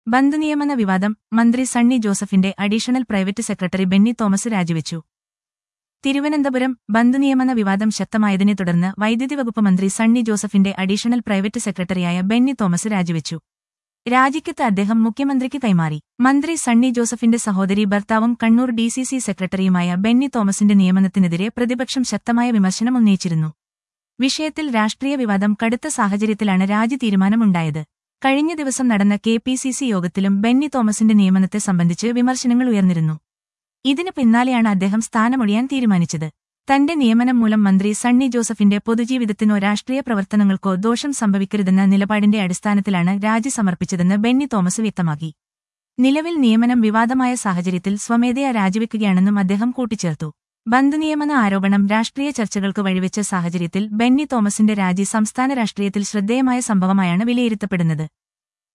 ബന്ധുനിയമന വിവാദം മന്ത്രി സണ്ണി ജോസഫിന്റെ additional private secretary Benny Thomas രാജിവെച്ചു തിരുവനന്തപുരം ബന്ധുനിയമന വിവാദം ശക്തമായതിനെ തുടർന്ന് വൈദ്യുതി വകുപ്പ് മന്ത്രി സണ്ണി ജോസഫിന്റെ അഡീഷണൽ പ്രൈവറ്റ് സെക്രട്ടറിയായ ബെന്നി തോമസ് രാജിവെച്ചു രാജിക്കത്ത് അദ്ദേഹം മുഖ്യമന്ത്രിക്ക് കൈമാറി മന്ത്രി സണ്ണി ജോസഫിന്റെ സഹോദരി ഭർത്താവും കണ്ണൂർ ഡിസിസി സെക്രട്ടറിയുമായ ബെന്നി തോമസിന്റെ നിയമനത്തിനെതിരെ പ്രതിപക്ഷം ശക്തമായ വിമർശനം ഉന്നയിച്ചിരുന്നു വിഷയത്തിൽ രാഷ്ട്രീയ വിവാദം കടുത്ത സാഹചര്യത്തിലാണ് രാജി തീരുമാനമുണ്ടായത് കഴിഞ്ഞ ദിവസം നടന്ന കെ പി സി സി യോഗത്തിലും ബെന്നി തോമസിന്റെ നിയമനത്തെ സംബന്ധിച്ച് വിമർശനങ്ങൾ ഉയർന്നിരുന്നു ഇതിന് പിന്നാലെയാണ് അദ്ദേഹം സ്ഥാനമൊഴിയാൻ തീരുമാനിച്ചത് തന്റെ നിയമനം മൂലം മന്ത്രി സണ്ണി ജോസഫിന്റെ പൊതുജീവിതത്തിനോ രാഷ്ട്രീയ പ്രവർത്തനങ്ങൾക്കോ ദോഷം സംഭവിക്കരുതെന്ന നിലപാടിന്റെ അടിസ്ഥാനത്തിലാണ് രാജി സമർപ്പിച്ചതെന്ന് ബെന്നി തോമസ് വ്യക്തമാക്കി നിലവിൽ നിയമനം വിവാദമായ സാഹചര്യത്തിൽ സ്വമേധയാ രാജിവെക്കുകയാണെന്നും അദ്ദേഹം കൂട്ടിച്ചേർത്തു ബന്ധുനിയമന ആരോപണം രാഷ്ട്രീയ ചർച്ചകൾക്ക് വഴിവെച്ച സാഹചര്യത്തിൽ ബെന്നി തോമസിന്റെ രാജി സംസ്ഥാന രാഷ്ട്രീയത്തിൽ ശ്രദ്ധേയമായ സംഭവമായാണ് വിലയിരുത്തപ്പെടുന്നത്